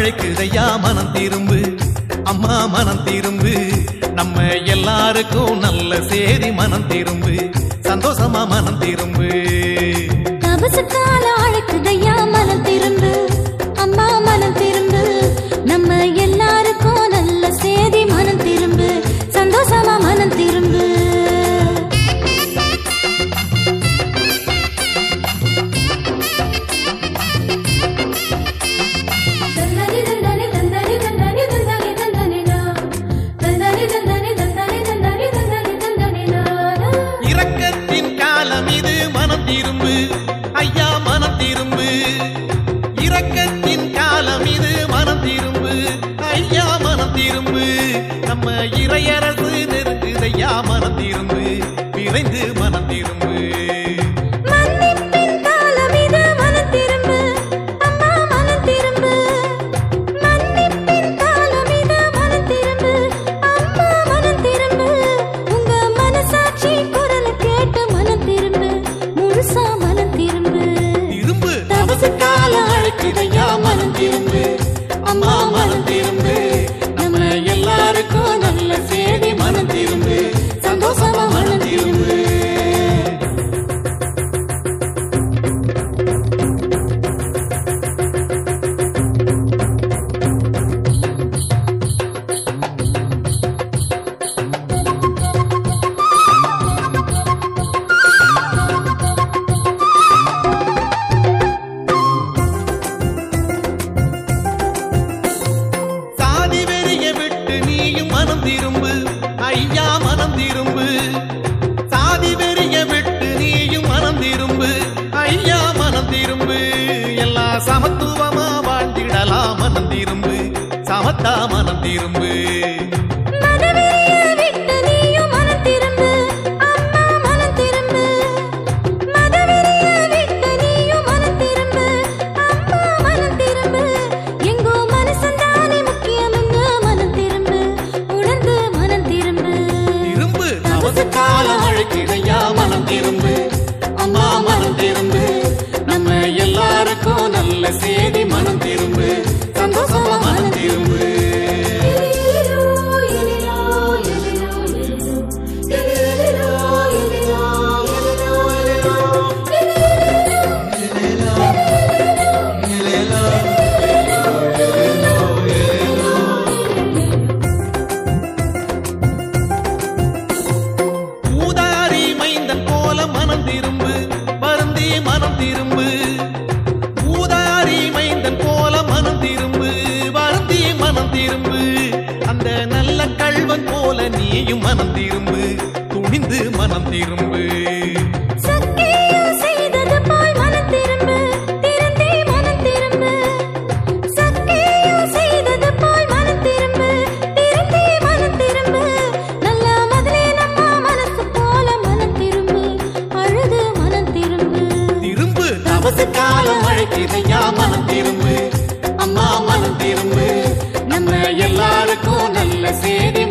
அழைக்குதையா மனம் திரும்பு அம்மா மனம் திரும்பு நம்ம எல்லாருக்கும் நல்ல சேதி மனம் திரும்பு சந்தோஷமா மனம் திரும்பு தபசு கால அழைக்குதையா மனம் திரும்பு அம்மா மனம் திரும்பு நம்ம எல்லாருக்கும் நல்ல சேதி மனம் திரும்பு சந்தோஷமா மனம் திரும்பு தந்தனி தந்தனி தந்தனி தந்தனி தந்தனி தந்தனி நா. தந்தனி தந்தனி தந்தனி தந்தனி தந்தனி தந்தனி நா, நா. இரக்கத்தின் காலம் இது மனம் திரும்பு ஐயா மனம் திரும்பு இரக்கத்தின் காலம் இது மனம் திரும்பு ஐயா மனம் திரும்பு நம்ம இறையரசு நெருங்குதையா மனம் திரும்பு விரைந்து மனம் திரும்பு மன்னிப்பின் காலம் இது மனம் திரும்பு அம்மா மனம் திரும்பு மன்னிப்பின் காலம் இது மனம் திரும்பு அம்மா மனம் திரும்பு உங்க மனசாட்சி குரல் கேட்டு மனம் திரும்பு முழுசா மனம் திரும்பு திரும்பு தவசு காலம் அழைக்குதையா மனம் திரும்பு அம்மா மனம் திரும்பு நம்ம எல்லாருக்கும் நல்ல சேதி மனம் திரும்பு சந்தோஷமா மனம் திரும்பு சாதி வெறிய விட்டு நீயும் மனம் திரும்பு ஐயா மனம் திரும்பு சாதி வெறிய விட்டு நீயும் மனம் திரும்பு ஐயா மனம் திரும்பு எல்லா சமத்துவமா வாழ்ந்திடலாம் மனம் திரும்பு சமத்தா மனம் திரும்பு மனவெறிய விட்டு நீயும் மனம் திரும்பு அம்மா மனம் திரும்பு மதவெறிய விட்டு நீயும் மனம் திரும்பு அம்மா மனம் திரும்பு எங்கோ மனசந்தானே முக்கியம்னு மனம் திரும்பு உணர்ந்து மனம் திரும்பு திரும்பு தவச காலம் அழைக்கிடையா மனம் திரும்பு அம்மா மனம் திரும்பு நம்ம எல்லாருக்கும் நல்ல சேதி மனம் திரும்பு சந்தோஷமா மனம் திரும்பு ஊதாரி மைந்தன் போல மனம் திரும்பு வருந்தி மனம் திரும்பு ஊதாரி மைந்தன் போல மனம் திரும்பு வருந்தி மனம் திரும்பு அந்த நல்ல கள்வன் போல நீயும் மனம் திரும்பு துணிந்து மனம் திரும்பு சக்கியம் செய்தது போல் மனம் திரும்பு திருந்தி மனம் திரும்பு சக்கியம் செய்தது போல் மனம் திரும்பு திருந்தி மனம் திரும்பு நல்ல மதுரை நம்ம மனசு போல மனம் திரும்பு அழுது மனம் திரும்பு திரும்பு தவசு காலம் அழைக்கிறையா மனம் திரும்பு அம்மா மனம் திரும்பு நம்ம எல்லாருக்கும் நல்ல சேதி